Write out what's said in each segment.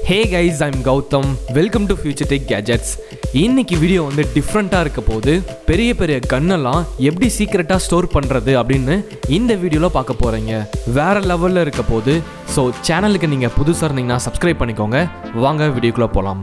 hey guys I'm Gautam welcome to future tech gadgets இன்னைக்கு video வந்து டிஃப்ரெண்ட்டாக இருக்க போது பெரிய பெரிய கன்னெல்லாம் எப்படி சீக்கிரட்டாக ஸ்டோர் பண்ணுறது அப்படின்னு இந்த வீடியோவில் பார்க்க போகிறீங்க வேற லெவலில் இருக்க போது ஸோ சேனலுக்கு நீங்கள் புதுசாக இருந்தீங்கன்னா சப்ஸ்கிரைப் பண்ணிக்கோங்க வாங்க வீடியோக்குள்ளே போகலாம்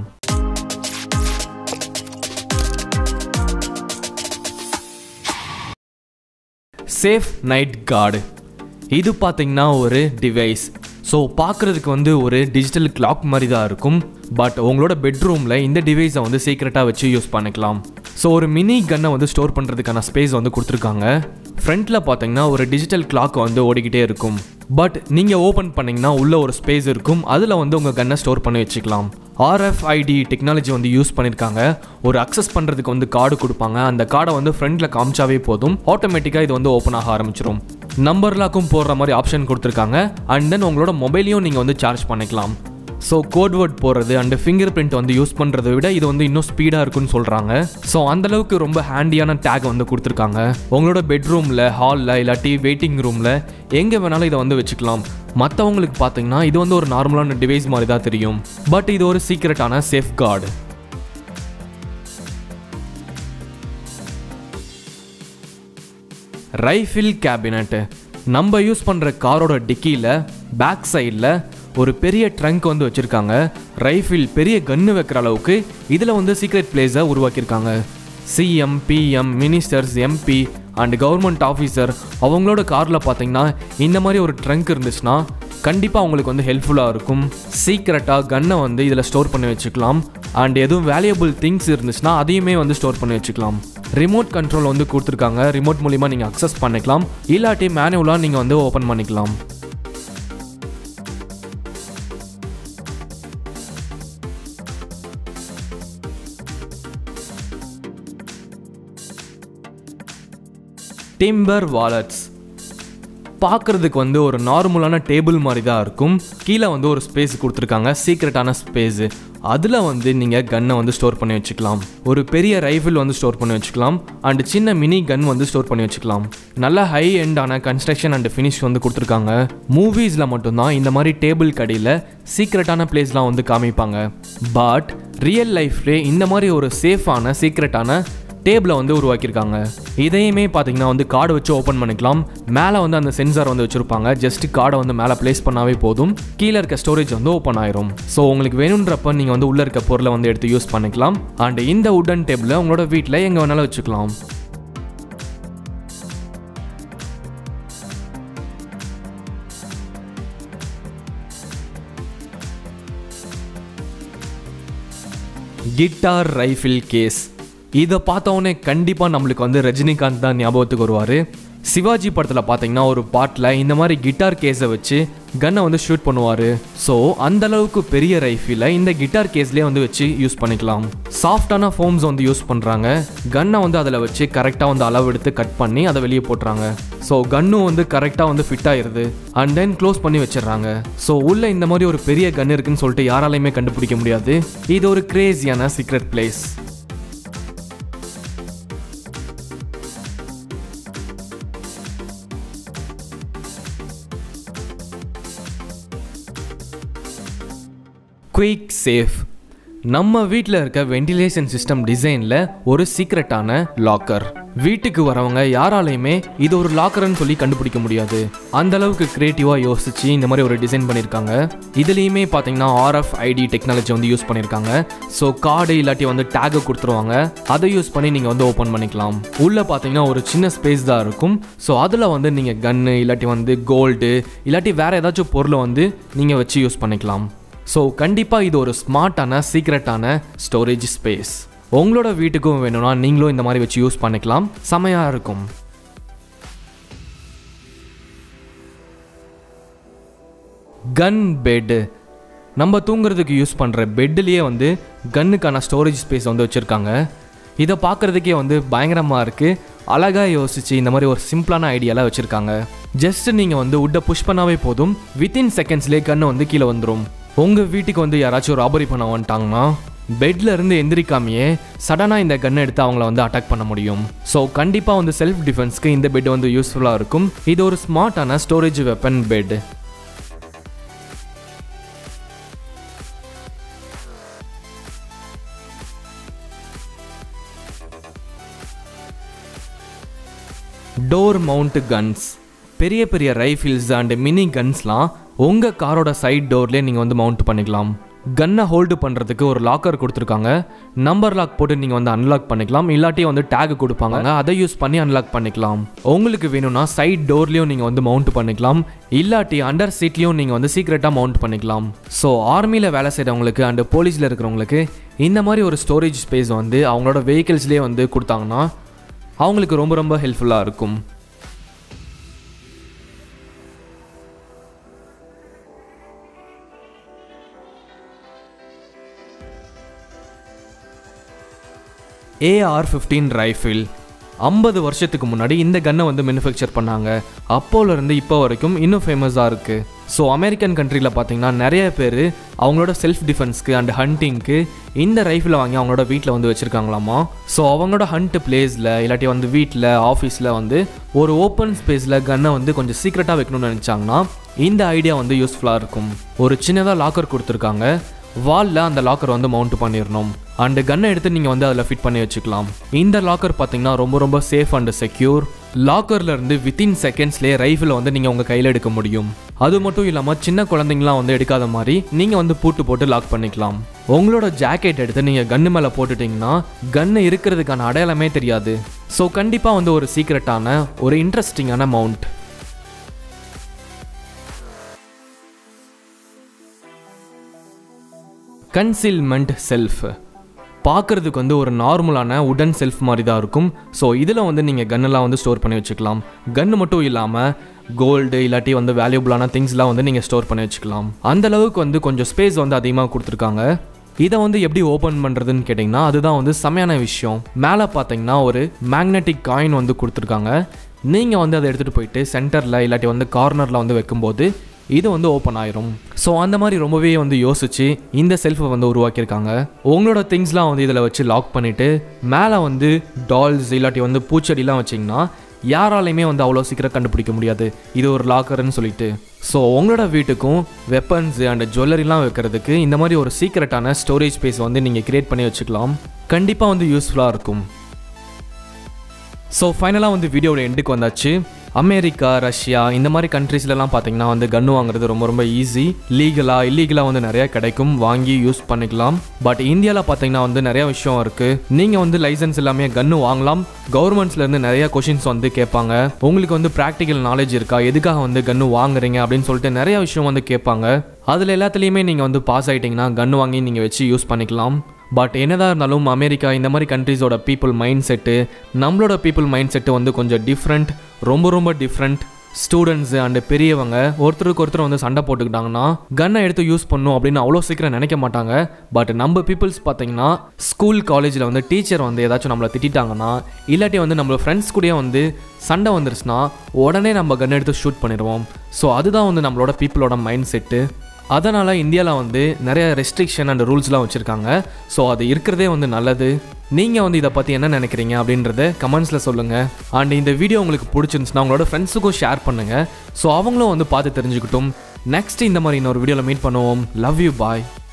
சேஃப் நைட் கார்டு இது பார்த்தீங்கன்னா ஒரு டிவைஸ் ஸோ பார்க்குறதுக்கு வந்து ஒரு டிஜிட்டல் கிளாக் மாதிரி தான் இருக்கும் பட் உங்களோட பெட்ரூமில் இந்த டிவைஸை வந்து சீக்ரெட்டாக வச்சு யூஸ் பண்ணிக்கலாம் ஸோ ஒரு மினி கன்னை வந்து ஸ்டோர் பண்ணுறதுக்கான ஸ்பேஸ் வந்து கொடுத்துருக்காங்க ஃப்ரண்ட்டில் பார்த்தீங்கன்னா ஒரு டிஜிட்டல் கிளாக் வந்து ஓடிக்கிட்டே இருக்கும் பட் நீங்கள் ஓப்பன் பண்ணிங்கன்னா உள்ள ஒரு ஸ்பேஸ் இருக்கும் அதில் வந்து உங்கள் கன்னை ஸ்டோர் பண்ணி வச்சுக்கலாம் ஆர்எஃப்ஐடி டெக்னாலஜி வந்து யூஸ் பண்ணியிருக்காங்க ஒரு அக்சஸ் பண்ணுறதுக்கு வந்து கார்டு கொடுப்பாங்க அந்த கார்டை வந்து ஃப்ரண்ட்டில் காமிச்சாவே போதும் ஆட்டோமேட்டிக்காக இது வந்து ஓப்பன் ஆக ஆரம்பிச்சிடும் நம்பர் லாக்கும் போடுற மாதிரி ஆப்ஷன் கொடுத்துருக்காங்க அண்ட் தென் உங்களோட மொபைலையும் நீங்கள் வந்து சார்ஜ் பண்ணிக்கலாம் ஸோ கோட் வேர்ட் போடுறது அண்ட் ஃபிங்கர் பிரிண்ட் வந்து யூஸ் பண்ணுறதை விட இது வந்து இன்னும் ஸ்பீடாக இருக்குன்னு சொல்கிறாங்க ஸோ அந்தளவுக்கு ரொம்ப ஹேண்டியான டேக் வந்து கொடுத்துருக்காங்க உங்களோட பெட்ரூமில் ஹாலில் இல்லாட்டி வெயிட்டிங் ரூமில் எங்கே வேணாலும் இதை வந்து வச்சுக்கலாம் மற்றவங்களுக்கு பார்த்தீங்கன்னா இது வந்து ஒரு நார்மலான டிவைஸ் மாதிரி தான் தெரியும் பட் இது ஒரு சீக்ரெட்டான சேஃப் கார்டு ரைஃபில் கேபினட் நம்ம யூஸ் பண்ணுற காரோட டிக்கியில் பேக் சைடில் ஒரு பெரிய ட்ரங்க் வந்து வச்சுருக்காங்க ரைஃபில் பெரிய கன்று வைக்கிற அளவுக்கு இதில் வந்து சீக்ரெட் பிளேஸை உருவாக்கியிருக்காங்க CM PM ministers MP and government officer அவங்களோட காரில் பார்த்தீங்கன்னா இந்த மாதிரி ஒரு ட்ரங்க் இருந்துச்சுன்னா கண்டிப்பாக அவங்களுக்கு வந்து ஹெல்ப்ஃபுல்லாக இருக்கும் சீக்ரெட்டாக கன்னை வந்து இதில் ஸ்டோர் பண்ணி வச்சுக்கலாம் அண்ட் எதுவும் வேல்யூபிள் திங்ஸ் இருந்துச்சுன்னா அதையுமே வந்து ஸ்டோர் பண்ணி வச்சுக்கலாம் ரிமோட் கண்ட்ரோல் வந்து கொடுத்துருக்காங்க ரிமோட் மூலிமா நீங்கள் அக்சஸ் பண்ணிக்கலாம் இல்லாட்டி மேனுவலாக நீங்கள் வந்து ஓப்பன் பண்ணிக்கலாம் டிம்பர் வாலெட்ஸ் பார்க்குறதுக்கு வந்து ஒரு நார்மலான டேபிள் மாதிரி தான் இருக்கும் கீழே வந்து ஒரு ஸ்பேஸ் கொடுத்துருக்காங்க சீக்ரெட்டான ஸ்பேஸு அதில் வந்து நீங்கள் கன்னை வந்து ஸ்டோர் பண்ணி வச்சுக்கலாம் ஒரு பெரிய ரைஃபிள் வந்து ஸ்டோர் பண்ணி வச்சுக்கலாம் அண்ட் சின்ன மினி கன் வந்து ஸ்டோர் பண்ணி வச்சுக்கலாம் நல்ல ஹை எண்டான கன்ஸ்ட்ரக்ஷன் அண்ட் ஃபினிஷ் வந்து கொடுத்துருக்காங்க மூவிஸில் மட்டும்தான் இந்த மாதிரி டேபிள் கடையில் சீக்ரெட்டான பிளேஸ்லாம் வந்து காமிப்பாங்க பட் ரியல் லைஃப்லே இந்த மாதிரி ஒரு சேஃபான சீக்ரெட்டான டேபிளை வந்து உருவாக்கியிருக்காங்க இதையுமே பார்த்தீங்கன்னா வந்து கார்டு வச்சு ஓப்பன் பண்ணிக்கலாம் மேலே வந்து அந்த சென்சார் வந்து வச்சுருப்பாங்க ஜஸ்ட் கார்டை வந்து மேலே ப்ளேஸ் பண்ணாவே போதும் கீழே இருக்க ஸ்டோரேஜ் வந்து ஓப்பன் ஆயிரும் ஸோ உங்களுக்கு வேணுன்றப்ப நீங்கள் வந்து உள்ளே இருக்க பொருளை வந்து எடுத்து யூஸ் பண்ணிக்கலாம் அண்ட் இந்த உடன் டேபிளை உங்களோட வீட்டில் எங்கே வேணாலும் வச்சுக்கலாம் கிட்டார் ரைஃபிள் கேஸ் இதை பார்த்தோன்னே கண்டிப்பாக நம்மளுக்கு வந்து ரஜினிகாந்த் தான் ஞாபகத்துக்கு வருவார் சிவாஜி படத்தில் பார்த்தீங்கன்னா ஒரு பாட்டில் இந்த மாதிரி கிட்டார் கேஸை வச்சு கன்னை வந்து ஷூட் பண்ணுவார் ஸோ அந்த அளவுக்கு பெரிய ரைஃபிலை இந்த கிட்டார் கேஸ்லேயே வந்து வச்சு யூஸ் பண்ணிக்கலாம் சாஃப்டான ஃபோம்ஸ் வந்து யூஸ் பண்ணுறாங்க கன்னை வந்து அதில் வச்சு கரெக்டாக வந்து அளவு எடுத்து கட் பண்ணி அதை வெளியே போட்டுறாங்க ஸோ கன்னும் வந்து கரெக்டாக வந்து ஃபிட் ஆயிருது அண்ட் தென் க்ளோஸ் பண்ணி வச்சிடுறாங்க ஸோ உள்ள இந்த மாதிரி ஒரு பெரிய கன் இருக்குன்னு சொல்லிட்டு யாராலையுமே கண்டுபிடிக்க முடியாது இது ஒரு கிரேசியான சீக்ரெட் பிளேஸ் குயிக் சேஃப் நம்ம வீட்டில் இருக்க வென்டிலேஷன் சிஸ்டம் டிசைனில் ஒரு சீக்ரெட்டான லாக்கர் வீட்டுக்கு வரவங்க யாராலையுமே இது ஒரு லாக்கர்னு சொல்லி கண்டுபிடிக்க முடியாது அந்த அளவுக்கு கிரியேட்டிவாக யோசிச்சு இந்த மாதிரி ஒரு டிசைன் பண்ணியிருக்காங்க இதுலேயுமே பார்த்தீங்கன்னா ஆர்எஃப் ஐடி டெக்னாலஜி வந்து யூஸ் பண்ணியிருக்காங்க ஸோ கார்டு இல்லாட்டி வந்து டேகை கொடுத்துருவாங்க அதை யூஸ் பண்ணி நீங்கள் வந்து ஓப்பன் பண்ணிக்கலாம் உள்ளே பார்த்தீங்கன்னா ஒரு சின்ன ஸ்பேஸ் தான் இருக்கும் ஸோ அதில் வந்து நீங்கள் கன்னு இல்லாட்டி வந்து கோல்டு இல்லாட்டி வேறு ஏதாச்சும் பொருளை வந்து நீங்கள் வச்சு யூஸ் பண்ணிக்கலாம் ஸோ கண்டிப்பாக இது ஒரு ஸ்மார்ட்டான சீக்ரெட்டான ஸ்டோரேஜ் ஸ்பேஸ் உங்களோட வீட்டுக்கும் வேணும்னா நீங்களும் இந்த மாதிரி வச்சு யூஸ் பண்ணிக்கலாம் செமையாக இருக்கும் கன் பெட்டு நம்ம தூங்குறதுக்கு யூஸ் பண்ணுற பெட்லேயே வந்து கன்னுக்கான ஸ்டோரேஜ் ஸ்பேஸ் வந்து வச்சுருக்காங்க இதை பார்க்குறதுக்கே வந்து பயங்கரமாக இருக்குது அழகாக யோசிச்சு இந்த மாதிரி ஒரு சிம்பிளான ஐடியாலாம் வச்சுருக்காங்க ஜஸ்ட் நீங்கள் வந்து உட்டை புஷ் பண்ணாவே போதும் வித்தின் செகண்ட்ஸ்லேயே கன்று வந்து கீழே வந்துடும் உங்கள் வீட்டுக்கு வந்து யாராச்சும் ராபரி பண்ண வந்துட்டாங்கன்னா பெட்ல இருந்து எந்திரிக்காமையே சடனாக இந்த கன்னை எடுத்து அவங்கள வந்து அட்டாக் பண்ண முடியும் ஸோ கண்டிப்பாக வந்து செல்ஃப் டிஃபென்ஸ்க்கு இந்த பெட் வந்து யூஸ்ஃபுல்லாக இருக்கும் இது ஒரு ஸ்மார்ட்டான storage weapon bed door mount guns பெரிய பெரிய ரைஃபிள்ஸ் அண்ட் மினி கன்ஸ்லாம் உங்கள் காரோட சைட் டோர்லேயே நீங்கள் வந்து மவுண்ட் பண்ணிக்கலாம் கன்னை ஹோல்டு பண்ணுறதுக்கு ஒரு லாக்கர் கொடுத்துருக்காங்க நம்பர் லாக் போட்டு நீங்கள் வந்து அன்லாக் பண்ணிக்கலாம் இல்லாட்டி வந்து டேக் கொடுப்பாங்க அதை யூஸ் பண்ணி அன்லாக் பண்ணிக்கலாம் உங்களுக்கு வேணும்னா சைட் டோர்லேயும் நீங்கள் வந்து மவுண்ட் பண்ணிக்கலாம் இல்லாட்டி அண்டர் சீட்லேயும் நீங்கள் வந்து சீக்ரெட்டாக மவுண்ட் பண்ணிக்கலாம் ஸோ ஆர்மியில் வேலை செய்கிறவங்களுக்கு அண்ட் போலீஸில் இருக்கிறவங்களுக்கு இந்த மாதிரி ஒரு ஸ்டோரேஜ் ஸ்பேஸ் வந்து அவங்களோட வெஹிக்கிள்ஸ்லேயே வந்து கொடுத்தாங்கன்னா அவங்களுக்கு ரொம்ப ரொம்ப ஹெல்ப்ஃபுல்லாக இருக்கும் ஏஆர் ஃபிஃப்டீன் ரைஃபிள் ஐம்பது வருஷத்துக்கு முன்னாடி இந்த கன்னை வந்து மேனுஃபேக்சர் பண்ணாங்க அப்போலேருந்து இப்போ வரைக்கும் இன்னும் ஃபேமஸாக இருக்குது ஸோ அமெரிக்கன் கண்ட்ரியில் பார்த்தீங்கன்னா நிறைய பேர் அவங்களோட செல்ஃப் டிஃபென்ஸ்க்கு அண்ட் ஹண்டிங்க்கு இந்த ரைஃபிளை வாங்கி அவங்களோட வீட்டில் வந்து வச்சுருக்காங்களாமா ஸோ அவங்களோட ஹண்ட் பிளேஸில் இல்லாட்டி வந்து வீட்டில் ஆஃபீஸில் வந்து ஒரு ஓப்பன் ஸ்பேஸில் கன்னை வந்து கொஞ்சம் சீக்ரெட்டாக வைக்கணும்னு நினச்சாங்கன்னா இந்த ஐடியா வந்து யூஸ்ஃபுல்லாக இருக்கும் ஒரு சின்னதாக லாக்கர் கொடுத்துருக்காங்க வாலில் அந்த லாக்கர் வந்து மவுண்ட் பண்ணிடணும் அண்டு கன்னை எடுத்து நீங்கள் வந்து அதில் ஃபிட் பண்ணி வச்சுக்கலாம் இந்த லாக்கர் பார்த்தீங்கன்னா ரொம்ப ரொம்ப சேஃப் அண்ட் செக்யூர் லாக்கர்ல இருந்து வித்தின் செகண்ட்ஸ்லேயே ரைஃபிளை வந்து நீங்கள் உங்கள் கையில் எடுக்க முடியும் அது மட்டும் இல்லாமல் சின்ன குழந்தைங்களாம் வந்து எடுக்காத மாதிரி நீங்கள் வந்து பூட்டு போட்டு லாக் பண்ணிக்கலாம் உங்களோட ஜாக்கெட் எடுத்து நீங்கள் கன்று மேலே போட்டுட்டிங்கன்னா கன்று இருக்கிறதுக்கான அடையாளமே தெரியாது ஸோ கண்டிப்பாக வந்து ஒரு சீக்ரெட்டான ஒரு இன்ட்ரெஸ்டிங்கான மவுண்ட் கன்சீல்மெண்ட் செல்ஃப் பார்க்குறதுக்கு வந்து ஒரு நார்மலான உடன் செல்ஃப் மாதிரி தான் இருக்கும் ஸோ இதில் வந்து நீங்கள் கன்னெல்லாம் வந்து ஸ்டோர் பண்ணி வச்சுக்கலாம் கன்று மட்டும் இல்லாமல் கோல்டு இல்லாட்டி வந்து வேல்யூபிளான திங்ஸ்லாம் வந்து நீங்கள் ஸ்டோர் பண்ணி வச்சுக்கலாம் அந்த அளவுக்கு வந்து கொஞ்சம் ஸ்பேஸ் வந்து அதிகமாக கொடுத்துருக்காங்க இதை வந்து எப்படி ஓப்பன் பண்ணுறதுன்னு கேட்டிங்கன்னா அதுதான் வந்து செமையான விஷயம் மேலே பார்த்தீங்கன்னா ஒரு மேக்னெட்டிக் காயின் வந்து கொடுத்துருக்காங்க நீங்கள் வந்து அதை எடுத்துகிட்டு போயிட்டு சென்டரில் இல்லாட்டி வந்து கார்னரில் வந்து வைக்கும்போது இது வந்து ஓப்பன் ஆயிரும் ஸோ அந்த மாதிரி ரொம்பவே வந்து யோசிச்சு இந்த செல்ஃபை வந்து உருவாக்கியிருக்காங்க உங்களோட திங்ஸ்லாம் வந்து இதில் வச்சு லாக் பண்ணிவிட்டு மேலே வந்து டால்ஸ் இல்லாட்டி வந்து பூச்செடிலாம் வச்சிங்கன்னா யாராலையுமே வந்து அவ்வளோ சீக்கிரம் கண்டுபிடிக்க முடியாது இது ஒரு லாக்கர்னு சொல்லிட்டு ஸோ உங்களோட வீட்டுக்கும் வெப்பன்ஸ் அண்ட் ஜுவல்லரிலாம் வைக்கிறதுக்கு இந்த மாதிரி ஒரு சீக்ரெட்டான ஸ்டோரேஜ் ஸ்பேஸ் வந்து நீங்கள் கிரியேட் பண்ணி வச்சுக்கலாம் கண்டிப்பாக வந்து யூஸ்ஃபுல்லாக இருக்கும் ஸோ ஃபைனலாக வந்து வீடியோட எண்டுக்கு வந்தாச்சு அமெரிக்கா ரஷ்யா இந்த மாதிரி கண்ட்ரீஸ்லலாம் பார்த்தீங்கன்னா வந்து கன்று வாங்குறது ரொம்ப ரொம்ப ஈஸி லீகலாக இல்லீகலாக வந்து நிறையா கிடைக்கும் வாங்கி யூஸ் பண்ணிக்கலாம் பட் இந்தியாவில் பார்த்தீங்கன்னா வந்து நிறைய விஷயம் இருக்குது நீங்கள் வந்து லைசன்ஸ் எல்லாமே கன்று வாங்கலாம் கவர்மெண்ட்ஸ்லேருந்து நிறைய கொஷின்ஸ் வந்து கேட்பாங்க உங்களுக்கு வந்து ப்ராக்டிக்கல் நாலேஜ் இருக்கா எதுக்காக வந்து கன்று வாங்குறீங்க அப்படின்னு சொல்லிட்டு நிறைய விஷயம் வந்து கேட்பாங்க அதில் எல்லாத்துலேயுமே நீங்கள் வந்து பாஸ் ஆகிட்டிங்கன்னா கன்று வாங்கி நீங்கள் வச்சு யூஸ் பண்ணிக்கலாம் பட் என்னதான் இருந்தாலும் அமெரிக்கா இந்த மாதிரி கண்ட்ரீஸோட பீப்புள் மைண்ட் செட்டு நம்மளோட பீப்புள் மைண்ட் செட்டு வந்து கொஞ்சம் டிஃப்ரெண்ட் ரொம்ப ரொம்ப டிஃப்ரெண்ட் ஸ்டூடெண்ட்ஸு அண்டு பெரியவங்க ஒருத்தருக்கு ஒருத்தர் வந்து சண்டை போட்டுக்கிட்டாங்கன்னா கன்னை எடுத்து யூஸ் பண்ணும் அப்படின்னு அவ்வளோ சீக்கிரம் நினைக்க மாட்டாங்க பட் நம்ம பீப்புள்ஸ் பார்த்தீங்கன்னா ஸ்கூல் காலேஜில் வந்து டீச்சர் வந்து ஏதாச்சும் நம்மளை திட்டாங்கன்னா இல்லாட்டி வந்து நம்ம ஃப்ரெண்ட்ஸ் கூடயே வந்து சண்டை வந்துருச்சுன்னா உடனே நம்ம கன் எடுத்து ஷூட் பண்ணிடுவோம் ஸோ அதுதான் வந்து நம்மளோட பீப்புளோட மைண்ட் செட்டு அதனால் இந்தியாவில் வந்து நிறைய ரெஸ்ட்ரிக்ஷன் அண்ட் ரூல்ஸ்லாம் வச்சுருக்காங்க ஸோ அது இருக்கிறதே வந்து நல்லது நீங்கள் வந்து இதை பற்றி என்ன நினைக்கிறீங்க அப்படின்றத கமெண்ட்ஸில் சொல்லுங்கள் அண்ட் இந்த வீடியோ உங்களுக்கு பிடிச்சிருந்துச்சுன்னா உங்களோட ஃப்ரெண்ட்ஸுக்கும் ஷேர் பண்ணுங்கள் ஸோ அவங்களும் வந்து பார்த்து தெரிஞ்சுக்கிட்டும் நெக்ஸ்ட் இந்த மாதிரி இன்னொரு வீடியோவில் மீட் பண்ணுவோம் லவ் யூ பாய்